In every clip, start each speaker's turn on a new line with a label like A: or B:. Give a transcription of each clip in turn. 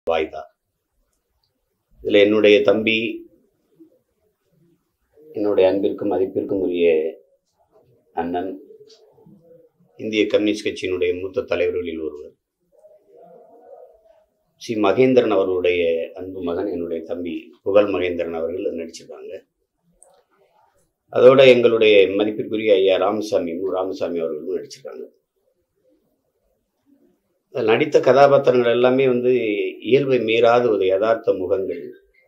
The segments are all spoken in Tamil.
A: வாய்தா இதுல என்னுடைய தம்பி என்னுடைய அன்பிற்கும் மதிப்பிற்கும் உரிய அண்ணன் இந்திய கம்யூனிஸ்ட் கட்சியினுடைய மூத்த தலைவர்களில் ஒருவர் சி மகேந்திரன் அவர்களுடைய அன்பு மகன் என்னுடைய தம்பி புகழ் மகேந்திரன் அவர்கள் நடிச்சிருக்காங்க அதோட எங்களுடைய மதிப்பிற்குரிய ஐயா ராமசாமி மு. ராமசாமி அவர்களும் நடிச்சிருக்காங்க அதுல நடித்த கதாபாத்திரங்கள் எல்லாமே வந்து இயல்பை மீறாத ஒரு யதார்த்த முகங்கள்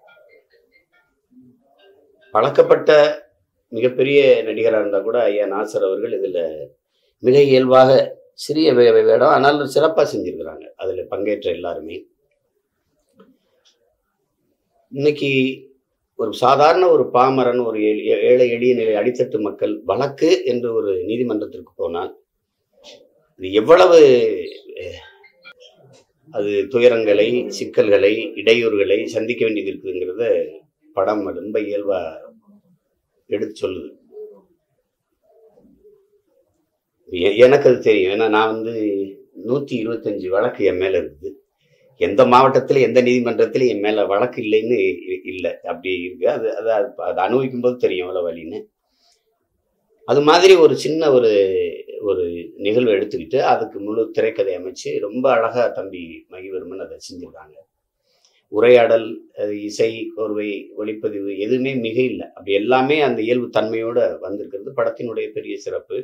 A: பழக்கப்பட்ட மிகப்பெரிய நடிகராக இருந்தால் கூட ஐயா நாசர் அவர்கள் இதில் மிக இயல்பாக சிறிய வே- வே- வேடம் ஆனாலும் சிறப்பாக செஞ்சிருக்கிறாங்க அதில் பங்கேற்ற எல்லாருமே இன்னைக்கு ஒரு சாதாரண ஒரு பாமரன் ஒரு ஏ- ஏழை எளிய நிலை அடித்தட்டு மக்கள் வழக்கு என்று ஒரு நீதிமன்றத்திற்கு போனால் இது எவ்வளவு அஹ், அது துயரங்களை சிக்கல்களை இடையூறுகளை சந்திக்க வேண்டியது இருக்குதுங்கிறத படம் ரொம்ப இயல்பா எடுத்து சொல்லுது எ- எனக்கு அது தெரியும் ஏன்னா நான் வந்து நூற்றி இருபத்தஞ்சு வழக்கு என் மேலே இருக்குது எந்த மாவட்டத்தில் எந்த நீதிமன்றத்திலும் என் மேலே வழக்கு இல்லைன்னு இ- இல்லை அப்படி இருக்கு அது அது அது- அது அனுபவிக்கும் போது தெரியும் எவ்வளோ வலின்னு அது மாதிரி ஒரு சின்ன ஒரு ஒரு நிகழ்வு எடுத்துக்கிட்டு அதுக்கு முழு திரைக்கதை அமைச்சு ரொம்ப அழகா தம்பி மகிவர்மன் அதை செஞ்சிருக்காங்க உரையாடல் அது இசை கோர்வை ஒளிப்பதிவு எதுவுமே மிக இல்லை அப்படி எல்லாமே அந்த இயல்பு தன்மையோட வந்திருக்கிறது படத்தினுடைய பெரிய சிறப்பு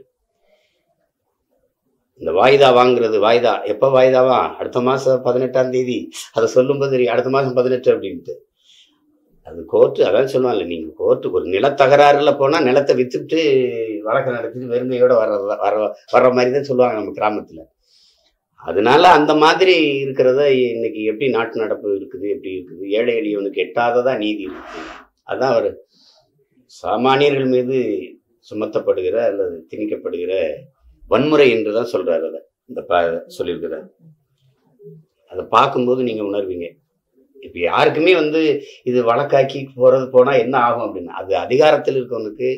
A: இந்த வாய்தா வாங்குறது வாய்தா எப்போ வாய்தாவா அடுத்த மாதம் பதினெட்டாம் தேதி அதை சொல்லும்போது தெரியும் அடுத்த மாதம் பதினெட்டு அப்படின்ட்டு அது கோர்ட்டு அதான் சொல்லுவாங்கல்ல நீங்கள் கோர்ட்டு ஒரு நிலத்தகராறுல போனால் நிலத்தை வித்துட்டு வழக்கு நடத்திட்டு வெறுமையோட வர வர வர்ற மாதிரி தான் சொல்லுவாங்க நம்ம கிராமத்தில் அதனால அந்த மாதிரி இருக்கிறத இன்னைக்கு எப்படி நாட்டு நடப்பு இருக்குது எப்படி இருக்குது ஏழை எளியவனுக்கு எட்டாததா நீதி இருக்கு அதான் அவர் சாமானியர்கள் மீது சுமத்தப்படுகிற அல்லது திணிக்கப்படுகிற வன்முறை என்று தான் சொல்றாரு அதை இந்த ப சொல்லியிருக்கிறார் அதை பார்க்கும்போது நீங்க உணர்வீங்க இப்ப யாருக்குமே வந்து இது வழக்காக்கி போறது போனா என்ன ஆகும் அப்படின்னு அது அதிகாரத்தில் இருக்கவனுக்கு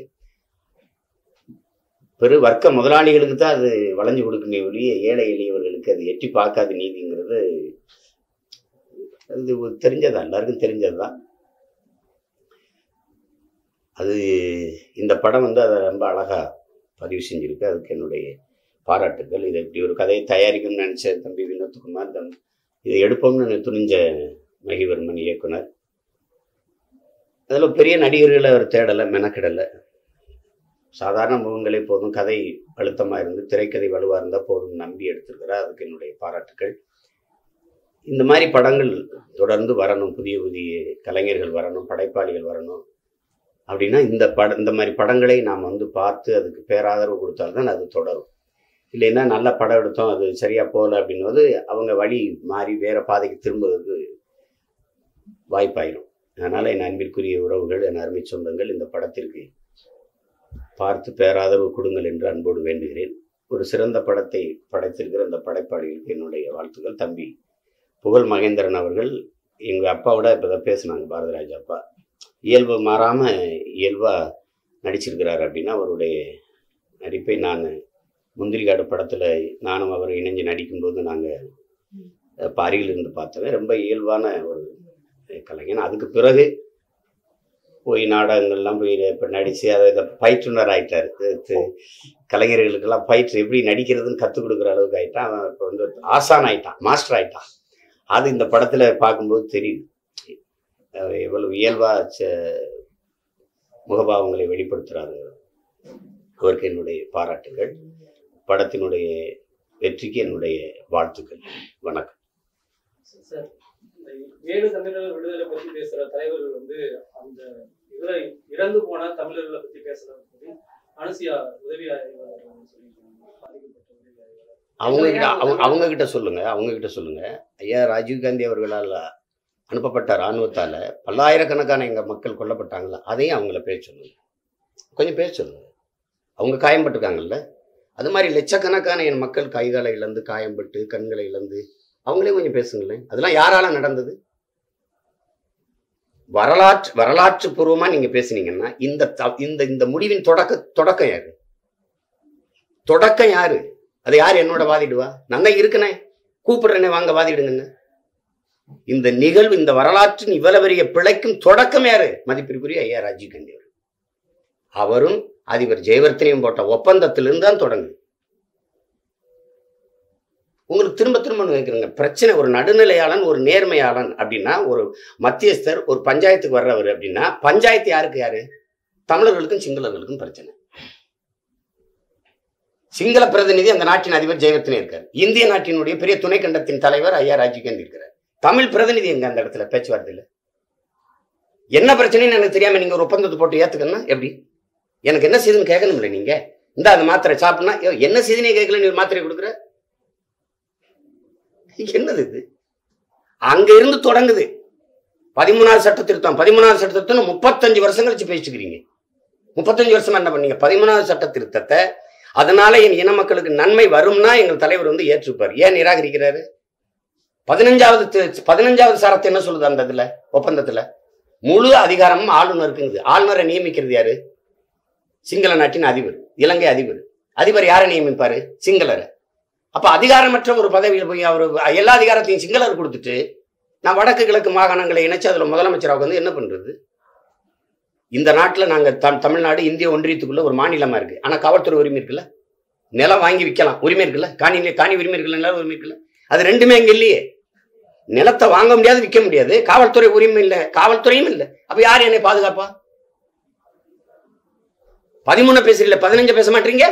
A: பெரு வர்க்க முதலாளிகளுக்கு தான் அது வளைஞ்சு கொடுக்குமே ஒழிய ஏழை எளியவர்களுக்கு அது எட்டி பார்க்காத நீதிங்கிறது அது ஒரு தெரிஞ்சதா எல்லாருக்கும் தெரிஞ்சதுதான் அது இந்த படம் வந்து அதை ரொம்ப அழகா பதிவு செஞ்சிருக்கு அதுக்கு என்னுடைய பாராட்டுக்கள் இதை இப்படி ஒரு கதையை தயாரிக்கணும்னு நினைச்ச தம்பி வினோத்குமார் தம் இதை எடுப்போம்னு துணிஞ்ச மகிவர்மன் இயக்குனர் அதில் பெரிய நடிகர்களை அவர் தேடலை மெனக்கிடலை சாதாரண முகங்களே போதும் கதை அழுத்தமாக இருந்து திரைக்கதை வலுவாக இருந்தால் போதும் நம்பி எடுத்திருக்கிறார் அதுக்கு என்னுடைய பாராட்டுக்கள் இந்த மாதிரி படங்கள் தொடர்ந்து வரணும் புதிய புதிய கலைஞர்கள் வரணும் படைப்பாளிகள் வரணும் அப்படின்னா இந்த பட இந்த மாதிரி படங்களை நாம் வந்து பார்த்து அதுக்கு பேராதரவு கொடுத்தால்தான் அது தொடரும் இல்லைன்னா நல்ல படம் எடுத்தோம் அது சரியா போகல அப்படின்னுவது அவங்க வழி மாறி வேற பாதைக்கு திரும்புவதற்கு வாய்ப்பாயிரும் அதனால என் அன்பிற்குரிய உறவுகள் என் அருமை சொந்தங்கள் இந்த படத்திற்கு பார்த்து பேராதரவு கொடுங்கள் என்று அன்போடு வேண்டுகிறேன் ஒரு சிறந்த படத்தை படைத்திருக்கிற இந்த படைப்பாளிகளுக்கு என்னுடைய வாழ்த்துக்கள் தம்பி புகழ் மகேந்திரன் அவர்கள் எங்க அப்பாவோட இப்பதான் பேசினாங்க பாரதிராஜ் அப்பா இயல்பு மாறாம இயல்பா நடிச்சிருக்கிறார் அப்படின்னா அவருடைய நடிப்பை நான் முந்திரிகாடு படத்துல நானும் அவர் இணைஞ்சு நடிக்கும்போது நாங்க அஹ், அருகில் இருந்து பார்த்தவன் ரொம்ப இயல்பான ஒரு கலைஞன் அதுக்கு பிறகு போய் நாடகங்கள்லாம் போய் இப்போ நடித்து அதை இந்த பயிற்றுனர் ஆயிட்டார் தி- தி- கலைஞர்களுக்கெல்லாம் பயிற்று எப்படி நடிக்கிறதுன்னு கற்றுக் கொடுக்குற அளவுக்கு ஆயிட்டான் அவன் இப்போ வந்து ஆசான் ஆயிட்டான் மாஸ்டர் ஆயிட்டான் அது இந்த படத்தில் பார்க்கும்போது தெரியுது அவர் எவ்வளவு இயல்பா ச- முகபாவங்களை வெளிப்படுத்துறாரு அவருக்கு என்னுடைய பாராட்டுகள் படத்தினுடைய வெற்றிக்கு என்னுடைய வாழ்த்துக்கள் வணக்கம்
B: சார் இந்த ஏழு தமிழர்கள் விடுதலை பத்தி பேசுற தலைவர்கள் வந்து அந்த இதுல இறந்து போன தமிழர்களை பத்தி பேசுறத பத்தி அனுசியா உதவி ஆய்வாளர் வந்து சொல்லியிருக்காங்க பாதிக்கப்பட்ட உதவி ஆய்வாளர்
A: அவங்க கிட்ட அவங்க அவங்க கிட்ட சொல்லுங்க அவங்க கிட்ட சொல்லுங்க ஐயா ராஜீவ்காந்தி அவர்களால் அனுப்பப்பட்ட இராணுவத்தால பல்லாயிரக்கணக்கான எங்க மக்கள் கொல்லப்பட்டாங்கல்ல அதையும் அவங்கள பேச சொல்லுங்க கொஞ்சம் பேச சொல்லுங்க அவங்க காயம்பட்டிருக்காங்கல்ல அது மாதிரி லட்சக்கணக்கான என் மக்கள் கைகாலை இழந்து காயம்பட்டு கண்களை இழந்து அவங்களே கொஞ்சம் பேசுங்களேன் அதெல்லாம் யாரால நடந்தது வரலாற்று வரலாற்று பூர்வமா நீங்க பேசுனீங்கன்னா இந்த த- இந்த இந்த முடிவின் தொடக்க தொடக்கம் யாரு தொடக்கம் யாரு அதை யார் என்னோட வாதிடுவா நான் தான் இருக்கனே கூப்பிடுறேனே வாங்க வாதிடுங்கன்னு இந்த நிகழ்வு இந்த வரலாற்றின் இவ்வளவு பெரிய பிழைக்கும் தொடக்கம் யாரு மதிப்பிற்குரிய ஐயா ராஜீவ் காந்தி அவர் அவரும் அதிபர் ஜெயவர்த்தனையும் போட்ட ஒப்பந்தத்திலிருந்து தான் தொடங்குது உங்களுக்கு திரும்ப திரும்ப வைக்கிறேங்க பிரச்சனை ஒரு நடுநிலையாளன் ஒரு நேர்மையாளன் அப்படின்னா ஒரு மத்தியஸ்தர் ஒரு பஞ்சாயத்துக்கு வர்றவர் அப்படின்னா பஞ்சாயத்து யாருக்கு யாரு தமிழர்களுக்கும் சிங்களர்களுக்கும் பிரச்சனை சிங்கள பிரதிநிதி அந்த நாட்டின் அதிபர் ஜெயவர்த்தனே இருக்கார் இந்திய நாட்டினுடைய பெரிய துணை கண்டத்தின் தலைவர் ஐயா ராஜீவ்காந்தி இருக்கிறார் தமிழ் பிரதிநிதி எங்க அந்த இடத்துல பேச்சுவார்த்தையில் என்ன பிரச்சனைன்னு எனக்கு தெரியாம நீங்க ஒரு ஒப்பந்தத்தை போட்டு ஏத்துக்கணும் எப்படி எனக்கு என்ன செய்துன்னு கேட்கணும்ல நீங்க இந்த அந்த மாத்திரை சாப்பிட்னா ஐயோ, என்ன செய்துனே கேட்கல நீ ஒரு மாத்திரை கொடுக்குற என்னது இது அங்க இருந்து தொடங்குது பதிமூணாவது சட்ட திருத்தம் பதிமூணாவது சட்ட திருத்தம் முப்பத்தஞ்சு வருஷம் கழிச்சு பேசிக்கிறீங்க முப்பத்தஞ்சு வருஷமா என்ன பண்ணீங்க பதிமூணாவது சட்ட திருத்தத்தை அதனால என் இன மக்களுக்கு நன்மை வரும்னா எங்கள் தலைவர் வந்து ஏற்றுப்பார் ஏன் நிராகரிக்கிறாரு பதினஞ்சாவது தி- பதினஞ்சாவது சரத்து என்ன சொல்லுது அந்த இதுல ஒப்பந்தத்துல முழு அதிகாரமும் ஆளுநருக்குங்குது ஆளுநரை நியமிக்கிறது யாரு சிங்கள நாட்டின் அதிபர் இலங்கை அதிபர் அதிபர் யாரை நியமிப்பாரு சிங்களரை அப்ப அதிகாரமற்ற ஒரு பதவியில் போய் அவர் எல்லா அதிகாரத்தையும் சிங்களர் கொடுத்துட்டு நான் வடக்கு கிழக்கு மாகாணங்களை இணைச்சு அதுல முதலமைச்சராக வந்து என்ன பண்றது இந்த நாட்டுல நாங்க தம் தமிழ்நாடு இந்திய ஒன்றியத்துக்குள்ள ஒரு மாநிலமா இருக்கு ஆனா காவல்துறை உரிமை இருக்குல்ல நிலம் வாங்கி விற்கலாம் உரிமை இருக்குல்ல காணி காணி உரிமை இருக்குல்ல நில உரிமை இருக்குல்ல அது ரெண்டுமே அங்க இல்லையே நிலத்தை வாங்க முடியாது விற்க முடியாது காவல்துறை உரிமை இல்ல காவல்துறையும் இல்ல அப்ப யார் என்னை பாதுகாப்பா பதிமூணு பேசுறீங்கள பதினஞ்சு பேச மாட்டீங்க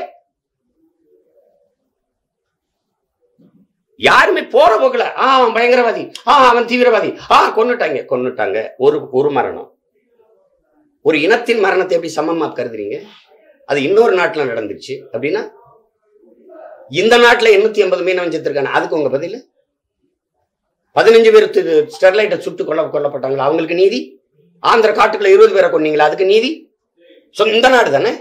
A: யாருமே போற போக்கல ஆ அவன் பயங்கரவாதி ஆ அவன் தீவிரவாதி ஆ கொன்னுட்டாங்க கொன்னுட்டாங்க ஒரு ஒரு மரணம் ஒரு இனத்தின் மரணத்தை எப்படி சமமா கருதுறீங்க அது இன்னொரு நாட்டுல நடந்துருச்சு அப்படின்னா இந்த நாட்டுல எண்ணூத்தி எண்பது மீனவன் செத்துருக்காங்க அதுக்கு உங்க பதில் பதினஞ்சு பேர் தி- ஸ்டெர்லைட்டை சுட்டு கொல்ல கொல்லப்பட்டாங்களா அவங்களுக்கு நீதி ஆந்திர காட்டுக்குள்ள இருபது பேரை கொன்னீங்களா அதுக்கு நீதி சொந்த நாடு தானே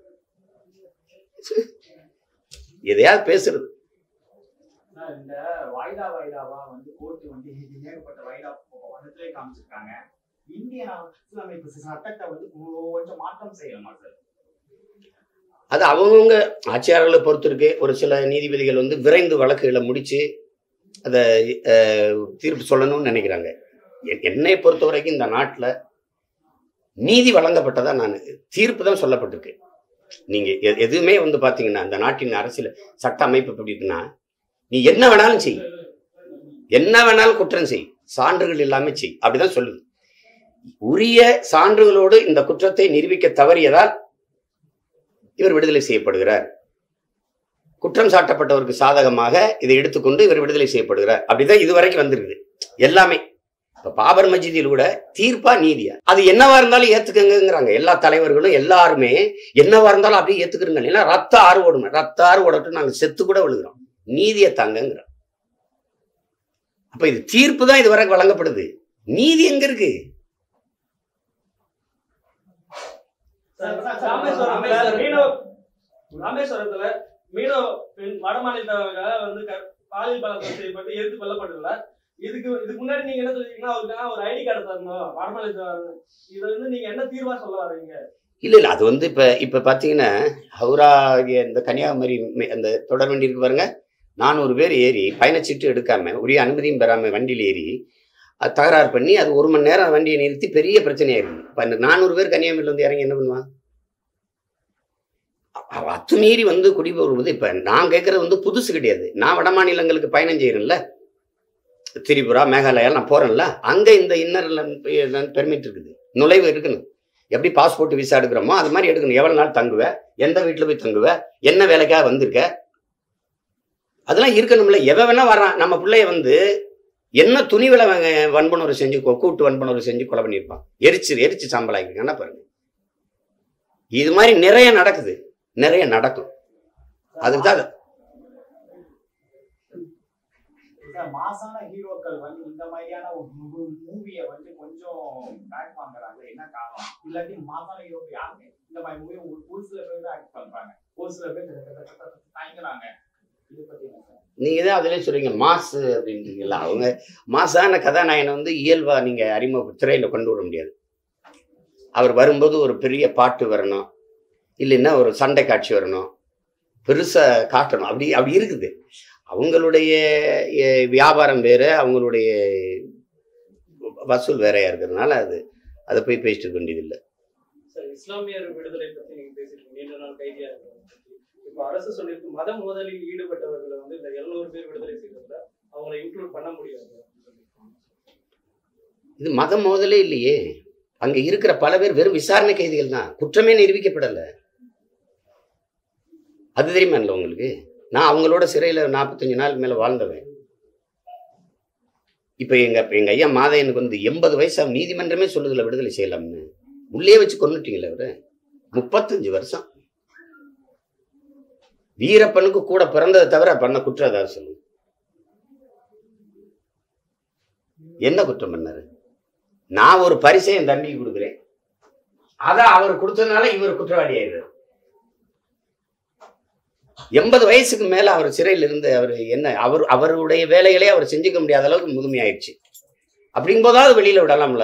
A: எதையாவது பேசுறது
C: சார், இந்த வாய்தா வாய்தாவா வந்து கோர்ட் வந்து ஏகப்பட்ட வாய்தா பக்கத்திலே காமிச்சிருக்காங்க இந்திய அரசியலமைப்பு சட்டத்தை வந்து கொஞ்சம் மாற்றம் செய்யணுமா சார்
A: அது அவங்கவுங்க ஆட்சியாளர்களை பொறுத்து இருக்கு ஒரு சில நீதிபதிகள் வந்து விரைந்து வழக்குகளை முடிச்சு அதை அஹ், தீர்ப்பு சொல்லணும்னு நினைக்கிறாங்க எ- என்னை பொறுத்த வரைக்கும் இந்த நாட்டில் நீதி வழங்கப்பட்டதா நான் தீர்ப்பு தான் சொல்லப்பட்டிருக்கு நீங்க எ- எதுவுமே வந்து பாத்தீங்கன்னா இந்த நாட்டின் அரசியல் சட்ட அமைப்பு எப்படி இருக்குன்னா நீ என்ன வேணாலும் செய் என்ன வேணாலும் குற்றம் செய் சான்றுகள் இல்லாம செய் அப்படிதான் சொல்லுது உரிய சான்றுகளோடு இந்த குற்றத்தை நிரூபிக்க தவறியதால் இவர் விடுதலை செய்யப்படுகிறார் குற்றம் சாட்டப்பட்டவருக்கு சாதகமாக இதை எடுத்துக்கொண்டு இவர் விடுதலை செய்யப்படுகிறார் அப்படிதான் இதுவரைக்கும் வந்திருக்குது எல்லாமே இப்ப பாபர் மஜிதில் கூட தீர்ப்பா நீதியா அது என்னவா இருந்தாலும் ஏத்துக்கங்கிறாங்க எல்லா தலைவர்களும் எல்லாருமே என்னவா இருந்தாலும் அப்படியே ஏத்துக்கிறங்க ஏன்னா ரத்த ஆறு ஓடுமே ரத்த ஆறு ஓடட்டும் நாங்க செத்து கூட விழுகிறோம் நீதியை தாங்கங்கிறோம் அப்ப இது தீர்ப்பு தான் இதுவரை வழங்கப்படுது நீதி எங்க இருக்கு
C: சார், சார்,
B: ராமேஸ்வரம்
C: ராமேஸ்வரம்
B: மீனவ ராமேஸ்வரத்துல மீனவ பெண் வட மாநிலத்தவங்க வந்து க- பாலியல் பலாத்காரம் செய்யப்பட்டு எதிர்த்து கொல்லப்பட்டுள்ளார் இதுக்கு இதுக்கு முன்னாடி நீங்க என்ன சொல்றீங்கன்னா அவருக்கான ஒரு ஐடி கார்டு தரணும் வட மாநிலத்தவங்க இதை வந்து நீங்க என்ன தீர்வா சொல்ல வர்றீங்க
A: இல்ல இல்ல அது வந்து இப்ப இப்ப பாத்தீங்கன்னா ஹவுரா ஆகிய இந்த கன்னியாகுமரி மே- அந்த தொடர் வண்டி இருக்கு பாருங்க நானூறு பேர் ஏறி பயணச்சீட்டு எடுக்காம உரிய அனுமதியும் பெறாம வண்டியில் ஏறி அது தகராறு பண்ணி அது ஒரு மணி நேரம் வண்டியை நிறுத்தி பெரிய பிரச்சனையாயிருக்கு இப்ப இந்த நானூறு பேர் கன்னியாகுமரியில வந்து இறங்கி என்ன பண்ணுவான் அவ அத்துமீறி வந்து குடிபெறுவது இப்ப நான் கேட்கறது வந்து புதுசு கிடையாது நான் வட மாநிலங்களுக்கு பயணம் செய்யறேன்ல திரிபுரா மேகாலயா நான் போறேன்ல அங்க இந்த இன்னர் பெர்மிட் இருக்குது நுழைவு இருக்கணும் எப்படி பாஸ்போர்ட் விசா எடுக்கிறோமோ அது மாதிரி எடுக்கணும் எவ்வளவு நாள் தங்குவ எந்த வீட்டுல போய் தங்குவ என்ன வேலைக்காக வந்திருக்க அதெல்லாம் இருக்கணும்ல எவன் வேணா வர்றான் நம்ம பிள்ளைய வந்து என்ன துணிவில அவன் வன்புணர்வு செஞ்சு கொ- கூட்டு வன்புணர்வு செஞ்சு கொலை பண்ணியிருப்பான் எரிச்சு எரிச்சு சாம்பலாக்கிருக்காங்க பாருங்க இது மாதிரி நிறைய நடக்குது நிறைய நடக்கும் அதுக்கு தான் அது-
C: சார், மாசான ஹீரோக்கள் வந்து இந்த மாதிரியான ஒரு மூவியை வந்து கொஞ்சம் பேக் வாங்குறாங்க என்ன காரணம் இல்லாட்டி மாசான ஹீரோக்கள் யாருமே இந்த மாதிரி மூவி ஒரு சில பேர் தான் ஆக்ட் பண்றாங்க ஒரு சில பேர் தயங்குறாங்க இதை பத்தி என்ன சார்
A: நீங்க தான் அதிலே சொல்றீங்க மாசு அப்படின்றீங்களா அவங்க மாசான கதாநாயகனை வந்து இயல்பா நீங்க அறிமுக திரையில கொண்டு வர முடியாது அவர் வரும்போது ஒரு பெரிய பாட்டு வரணும் இல்லைன்னா ஒரு சண்டை காட்சி வரணும் பெருசா காட்டணும் அப்படி அப்படி இருக்குது அவங்களுடைய எ, வியாபாரம் வேறு அவங்களுடைய வசூல் வேறையா இருக்கிறதுனால அது அதை போய் பேசிட்டு இருக்க வேண்டியதில்லை
B: சார் இஸ்லாமியர் விடுதலை பத்தி நீங்க பேசிட்டு நீண்ட நாள் கைதியா இருக்கிறவங்க பத்தி இப்போ அரசு சொல்லியிருக்கு மத மோதலில் ஈடுபட்டவர்களை வந்து இந்த எழுநூறு பேர் விடுதலை செய்யறதுல அவங்களை இன்க்ளூட் பண்ண முடியாது அப்படின்னு சொல்லியிருக்காங்க.
A: இது மத மோதலே இல்லையே அங்க இருக்கிற பல பேர் வெறும் விசாரணை கைதிகள் தான் குற்றமே நிரூபிக்கப்படல அது தெரியுமா இல்லை உங்களுக்கு நான் அவங்களோட சிறையில நாற்பத்தஞ்சு நாள் மேல வாழ்ந்தவன் இப்ப எங்க எங்க ஐயா மாதையனுக்கு வந்து எண்பது வயசு அவன் நீதிமன்றமே சொல்லுதுல விடுதலை செய்யலாம்னு உள்ளே வச்சு கொண்டுட்டீங்களே அவரு முப்பத்தஞ்சு வருஷம் வீரப்பனுக்கு கூட பிறந்ததை தவிர பண்ண குற்றம் ஏதாவது சொல்லுங்க என்ன குற்றம் பண்ணாரு நான் ஒரு பரிசை என் தம்பிக்கு கொடுக்குறேன் அதை அவர் கொடுத்ததுனால இவர் குற்றவாளி ஆயிடுறாரு எண்பது வயசுக்கு மேல அவர் சிறையில் இருந்து அவர் என்ன அவர் அவருடைய வேலைகளே அவர் செஞ்சுக்க முடியாத அளவுக்கு முதுமையாயிடுச்சு அப்படிங்கும் போதாவது வெளியில விடலாம்ல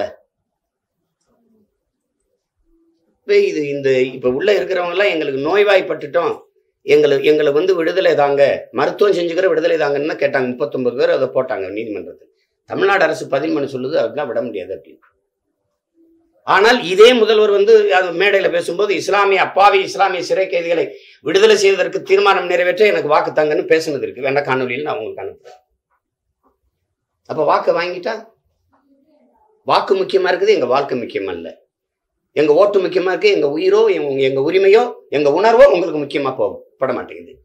A: இப்ப இது இந்த இப்ப உள்ள இருக்கிறவங்க எல்லாம் எங்களுக்கு நோய்வாய்ப்பட்டுட்டோம் எங்களை எங்களை வந்து விடுதலை தாங்க மருத்துவம் செஞ்சுக்கிற விடுதலை தாங்கன்னு கேட்டாங்க முப்பத்தொன்பது பேர் அதை போட்டாங்க நீதிமன்றத்தில் தமிழ்நாடு அரசு பதில் மனு சொல்லுது அதெல்லாம் விட முடியாது அப்படின்னு ஆனால் இதே முதல்வர் வந்து அது மேடையில பேசும்போது இஸ்லாமிய அப்பாவி இஸ்லாமிய சிறை கைதிகளை விடுதலை செய்வதற்கு தீர்மானம் நிறைவேற்ற எனக்கு வாக்கு தாங்கன்னு பேசுனது இருக்கு வேணா காணொலியில் நான் உங்களுக்கு அனுப்புறேன் அப்ப வாக்கு வாங்கிட்டா வாக்கு முக்கியமா இருக்குது எங்க வாழ்க்கை முக்கியமா இல்ல எங்க ஓட்டு முக்கியமா இருக்கு எங்க உயிரோ எங்க எங்க உரிமையோ எங்க உணர்வோ உங்களுக்கு முக்கியமா போகும் பட மாட்டேங்குது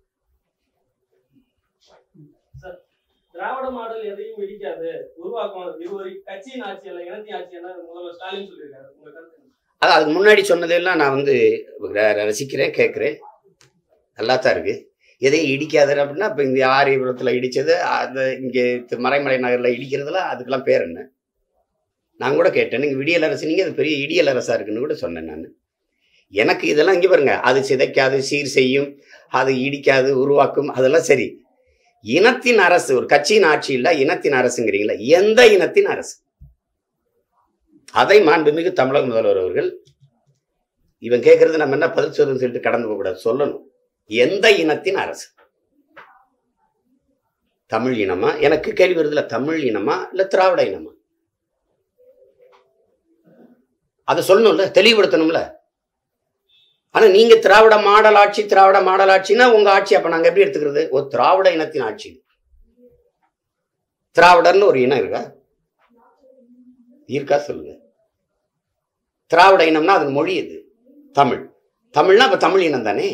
B: திராவிட மாடல் எதையும் இடிக்காது உருவாக்கும் இது ஒரு கட்சியின் ஆட்சி அல்ல இனத்தின் ஆட்சி என்ன முதல்வர் ஸ்டாலின் சொல்லியிருக்காரு உங்க கருத்து என்ன?
A: அது அதுக்கு முன்னாடி சொன்னதெல்லாம் நான் வந்து ர- ரசிக்கிறேன் கேட்குறேன் நல்லா தான் இருக்கு எதையும் இடிக்காது அப்படின்னா இப்போ இந்த ஆரியபுரத்தில் இடிச்சது அது இங்கே மறைமலை நகரில் இடிக்கிறதுலாம் அதுக்கெல்லாம் பேர் என்ன நான் கூட கேட்டேன் நீங்கள் விடியல் அரசு நீங்கள் அது பெரிய இடியல் அரசா இருக்குன்னு கூட சொன்னேன் நான் எனக்கு இதெல்லாம் இங்கே பாருங்க அது சிதைக்காது சீர் செய்யும் அது இடிக்காது உருவாக்கும் அதெல்லாம் சரி இனத்தின் அரசு ஒரு கட்சியின் ஆட்சி இல்ல இனத்தின் அரசுங்கிறீங்களா எந்த இனத்தின் அரசு அதை மாண்புமிகு தமிழக முதல்வர் அவர்கள் இவன் கேட்கறது நம்ம என்ன பதில் சொல்றதுன்னு சொல்லிட்டு கடந்து போக கூடாது சொல்லணும் எந்த இனத்தின் அரசு தமிழ் இனமா எனக்கு கேள்வி வருதுல தமிழ் இனமா இல்ல திராவிட இனமா அதை சொல்லணும்ல தெளிவுபடுத்தணும்ல ஆனா நீங்க திராவிட மாடல் ஆட்சி திராவிட மாடல் ஆட்சினா உங்க ஆட்சி அப்ப நாங்க எப்படி எடுத்துக்கிறது ஒரு திராவிட இனத்தின் ஆட்சி திராவிடர்னு ஒரு இனம் இருக்கா இருக்கா சொல்லுங்க திராவிட இனம்னா அது மொழி இது தமிழ் தமிழ்னா அப்ப தமிழ் இனம் தானே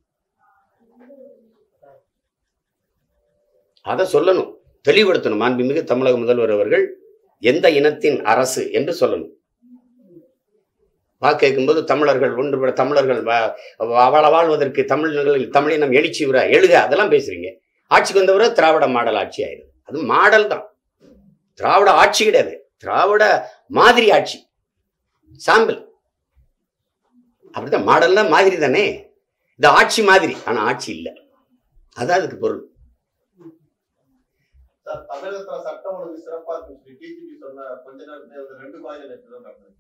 A: அதை சொல்லணும் தெளிவுபடுத்தணும் மாண்புமிகு தமிழக முதல்வர் அவர்கள் எந்த இனத்தின் அரசு என்று சொல்லணும் வாக்கு கேட்கும்போது தமிழர்கள் ஒன்றுபட தமிழர்கள் வா- வாழ வாழ்வதற்கு தமிழர்கள் தமிழினம் எழுச்சி உற எழுக அதெல்லாம் பேசுறீங்க ஆட்சிக்கு வந்தவரை திராவிட மாடல் ஆட்சி ஆயிடுது அது மாடல் தான் திராவிட ஆட்சி கிடையாது திராவிட மாதிரி ஆட்சி சாம்பிள் அப்படிதான் மாடல்னா மாதிரி தானே இது ஆட்சி மாதிரி ஆனா ஆட்சி இல்லை அதான் அதுக்கு பொருள்
D: சார், தமிழகத்துல சட்டம் ஒழுங்கு சிறப்பா இருக்குன்னு சொல்லி டிஜிபி சொன்ன கொஞ்ச நேரத்துல ஒரு ரெண்டு பாயிண்ட் நேற்று தான் நடந்தது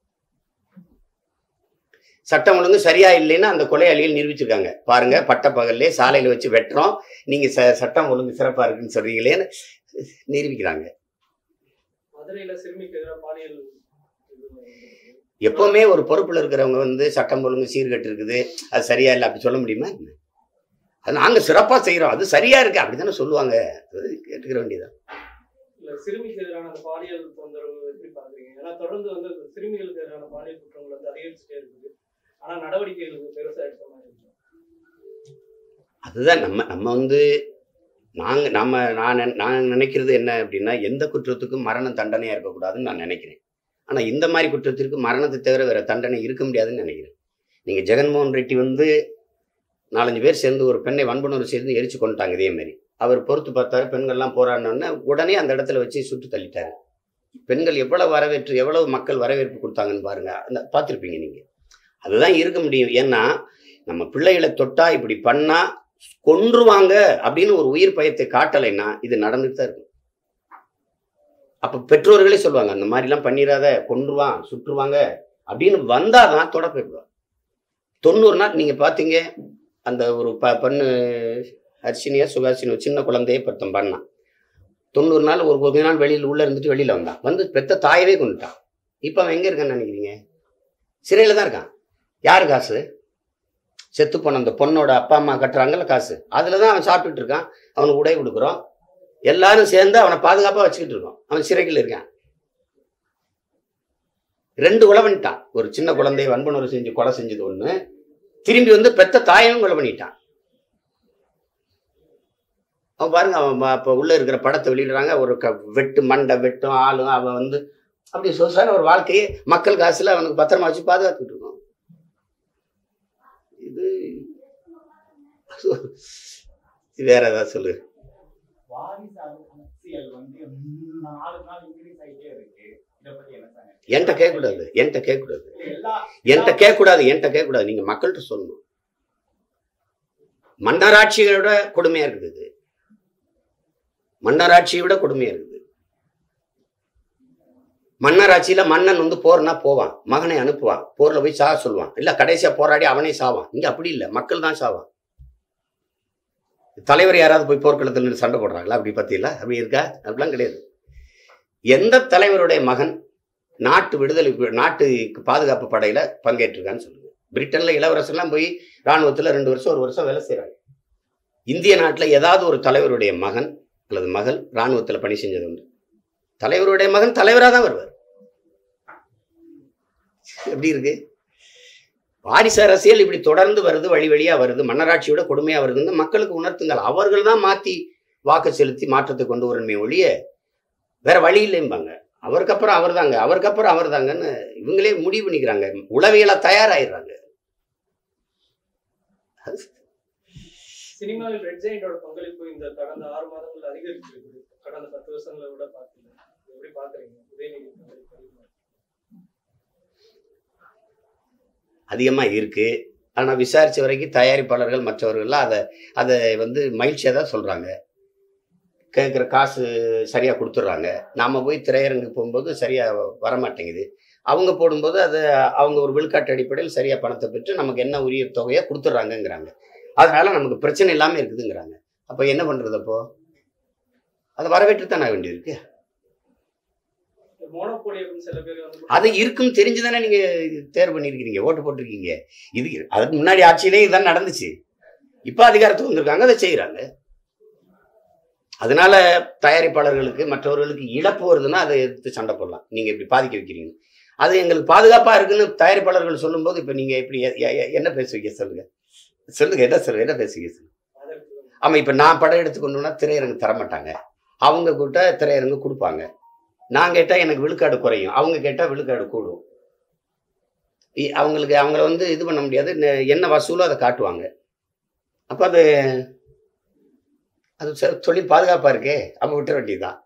A: சட்டம் ஒழுங்கு சரியா இல்லைன்னு அந்த கொலையாளிகள் நிரூபிச்சிருக்காங்க பாருங்க பட்ட பகல்லே சாலையில வச்சு வெட்டுறோம் நீங்க ச- சட்டம் ஒழுங்கு சிறப்பா இருக்குன்னு சொல்றீங்களேன்னு நிரூபிக்கிறாங்க
B: மதுரையில சிறுமிக்கு எதிராக பாலியல் இது
A: எப்பவுமே ஒரு பொறுப்புல இருக்கிறவங்க வந்து சட்டம் ஒழுங்கு சீர்கட்டு இருக்குது அது சரியா இல்லை அப்படி சொல்ல முடியுமா என்ன? அது நாங்க சிறப்பா செய்யறோம் அது சரியா இருக்கு அப்படித்தானே சொல்லுவாங்க அது கேட்டுக்கிற வேண்டியதான்
B: இல்ல சிறுமிக்கு எதிரான அந்த பாலியல் தொந்தரவு எப்படி பாக்குறீங்க ஏன்னா தொடர்ந்து வந்து இந்த சிறுமிகளுக்கு எதிரான பாலியல் குற்றங்கள் வந்து அதிகரிச்சுட்டே இருக்குது ஆனா நடவடிக்கைகளுக்கு பெருசா எடுத்த மாதிரி இருக்கு
A: அதுதான் நம்ம நம்ம வந்து நாங்க நம்ம நான் நினை- நான் நினைக்கிறது என்ன அப்படின்னா எந்த குற்றத்துக்கும் மரண தண்டனையா இருக்கக்கூடாதுன்னு நான் நினைக்கிறேன் ஆனா இந்த மாதிரி குற்றத்திற்கு மரணத்தை தவிர வேற தண்டனை இருக்க முடியாதுன்னு நினைக்கிறேன் நீங்க ஜெகன்மோகன் ரெட்டி வந்து நாலஞ்சு பேர் சேர்ந்து ஒரு பெண்ணை வன்புணர்வு சேர்ந்து எரிச்சு கொண்டுட்டாங்க இதே மாதிரி அவர் பொறுத்து பார்த்தாரு பெண்கள்லாம் போராடினோடனே உடனே அந்த இடத்துல வச்சு சுட்டு தள்ளிட்டாரு பெண்கள் எவ்வளவு வரவேற்று எவ்வளவு மக்கள் வரவேற்பு கொடுத்தாங்கன்னு பாருங்க அந்த பார்த்துருப்பீங்க நீங்க அதுதான் இருக்க முடியும் ஏன்னா நம்ம பிள்ளைகளை தொட்டா இப்படி பண்ணா கொன்றுவாங்க அப்படின்னு ஒரு உயிர் பயத்தை காட்டலைன்னா இது நடந்துட்டு தான் இருக்கும் அப்ப பெற்றோர்களே சொல்லுவாங்க அந்த மாதிரிலாம் பண்ணிடாத கொன்றுவான் சுற்றுவாங்க அப்படின்னு வந்தாதான் தொடப்பேடுவாங்க தொண்ணூறு நாள் நீங்க பாத்தீங்க அந்த ஒரு ப பண்ணு ஹர்ஷினியா சுகாசினி ஒரு சின்ன குழந்தைய பத்தம் பண்ணான் தொண்ணூறு நாள் ஒரு கொஞ்ச நாள் வெளியில் உள்ளே இருந்துட்டு வெளியில் வந்தான் வந்து பெத்த தாயவே கொண்டுட்டான் இப்போ அவன் எங்கே இருக்கான்னு நினைக்கிறீங்க சிறையில் தான் இருக்கான் யார் காசு செத்து போன அந்த பொண்ணோட அப்பா அம்மா கட்டுறாங்கல்ல காசு அதில் தான் அவன் சாப்பிட்டுட்டு இருக்கான் அவனுக்கு உடை கொடுக்குறோம் எல்லாரும் சேர்ந்து அவனை பாதுகாப்பாக வச்சுக்கிட்டு இருக்கோம் அவன் சிறையில் இருக்கான் ரெண்டு கொலை பண்ணிட்டான் ஒரு சின்ன குழந்தைய வன்புணர்வு செஞ்சு கொலை செஞ்சது ஒன்று திரும்பி வந்து பெத்த தாயையும் கொலை பண்ணிட்டான் அவன் பாருங்க அவன் இப்போ உள்ள இருக்கிற படத்தை வெளியிடுறாங்க ஒரு க வெட்டு மண்டை வெட்டும் ஆளும் அவன் வந்து அப்படி சொசான ஒரு வாழ்க்கையை மக்கள் காசுல அவனுக்கு பத்திரமா வச்சு பாதுகாத்துட்டு இருக்கோம் இது இது வேற ஏதாவது சொல்லு
C: வாரிசு அரசியல் வந்து நாளுக்கு நாள் இன்க்ரீஸ் ஆகிட்டே இருக்கு இதை பத்தி என்ன சார்
A: என்கிட்ட கேட்கக்கூடாது என்கிட்ட கேட்கக்கூடாது
C: எல்லா
A: என்கிட்ட கேட்கக்கூடாது என்கிட்ட கேட்கக்கூடாது நீங்க மக்கள்கிட்ட சொல்லணும் மன்னராட்சியோட கொடுமையா இருக்குது இது. மன்னராட்சியை விட கொடுமையா இருக்குது மன்னராட்சியில மன்னன் வந்து போர்னா போவான் மகனை அனுப்புவான் போர்ல போய் சாக சொல்லுவான் இல்ல கடைசியா போராடி அவனே சாவான் இங்க அப்படி இல்லை மக்கள் தான் சாவான் தலைவர் யாராவது போய் போர்க்களத்தில் நின்று சண்டை போடுறாங்களா அப்படி பத்தியில அப்படி இருக்கா அப்படிலாம் கிடையாது எந்த தலைவருடைய மகன் நாட்டு விடுதலை நாட்டுக்கு பாதுகாப்பு படையில பங்கேற்றிருக்கான்னு சொல்லுங்க பிரிட்டன்ல இளவரசர்லாம் போய் ராணுவத்துல ரெண்டு வருஷம் ஒரு வருஷம் வேலை செய்றாங்க இந்திய நாட்டுல ஏதாவது ஒரு தலைவருடைய மகன் அல்லது மகள் ராணுவத்துல பணி செஞ்சது உண்டு தலைவருடைய மகன் தலைவராக தான் வருவார் எப்படி இருக்கு வாரிசு அரசியல் இப்படி தொடர்ந்து வருது வழி வழியா வருது மன்னராட்சியோட கொடுமையா வருதுன்னு மக்களுக்கு உணர்த்துங்கள் அவர்கள் தான் மாத்தி வாக்கு செலுத்தி மாற்றத்தை கொண்டு வரணுமே ஒழிய வேற வழி இல்லைம்பாங்க அவருக்கு அப்புறம் அவர் தாங்க அவருக்கு அப்புறம் அவர் தாங்கன்னு இவங்களே முடிவு பண்ணிக்கிறாங்க உளவியலா தயாராயிடுறாங்க
B: சினிமாவில் ரெட் ஜெயிண்டோட பங்களிப்பு இந்த கடந்த ஆறு மாதங்கள் அதிகரிச்சிருக்குது கடந்த பத்து வருஷங்களை விட பார்க்கல எப்படி பாக்குறீங்க உதயநிதி பங்களிப்பு அதிகமா இருக்கு.
A: அதிகமா இருக்கு ஆனா விசாரிச்ச வரைக்கும் தயாரிப்பாளர்கள் மற்றவர்கள்லாம் அதை அதை வந்து மகிழ்ச்சியா தான் சொல்றாங்க கேட்குற காசு சரியா கொடுத்துட்றாங்க நாம போய் திரையரங்குக்கு போகும்போது சரியா வரமாட்டேங்குது அவங்க போடும்போது அது அவங்க ஒரு விழுக்காட்டு அடிப்படையில் சரியா பணத்தை பெற்று நமக்கு என்ன உரிய தொகையை கொடுத்துட்றாங்கங்கிறாங்க அதனால நமக்கு பிரச்சனை இல்லாம இருக்குதுங்கிறாங்க அப்ப என்ன பண்றது அப்போ அதை வரவேற்று தான் வேண்டியிருக்கு
B: மோனோபோலி அப்படின்னு சில பேர் வந்து
A: அது இருக்கும் தெரிஞ்சுதானே நீங்க தேர்வு பண்ணிருக்கீங்க ஓட்டு போட்டிருக்கீங்க இது அதுக்கு முன்னாடி ஆட்சியிலே இதுதான் நடந்துச்சு இப்ப அதிகாரத்துக்கு வந்திருக்காங்க அதை செய்யறாங்க அதனால தயாரிப்பாளர்களுக்கு மற்றவர்களுக்கு இழப்பு வருதுன்னா அதை எடுத்து சண்டை போடலாம் நீங்க இப்படி பாதிக்க வைக்கிறீங்க அது எங்களுக்கு பாதுகாப்பா இருக்குன்னு தயாரிப்பாளர்கள் சொல்லும்போது இப்ப நீங்க எப்படி எ- எ- எ- என்ன பேசுவீங்க சொல்லுங்க சொல்லுங்க என்ன சொல்லுங்க என்ன பேசுவீங்க சொல்லுங்க
B: அதற்கு
A: ஆமா இப்ப நான் படம் எடுத்து கொண்டு வந்தா திரையரங்கு தர மாட்டாங்க அவங்க கூட்ட திரையரங்கு கொடுப்பாங்க நான் கேட்டா எனக்கு விழுக்காடு குறையும் அவங்க கேட்டா விழுக்காடு கூடும் இ- அவங்களுக்கு அவங்கள வந்து இது பண்ண முடியாது நெ- என்ன வசூலோ அதை காட்டுவாங்க அப்ப அது அது ச- தொழில் பாதுகாப்பா இருக்கே அப்ப விட்டுற வேண்டியதுதான்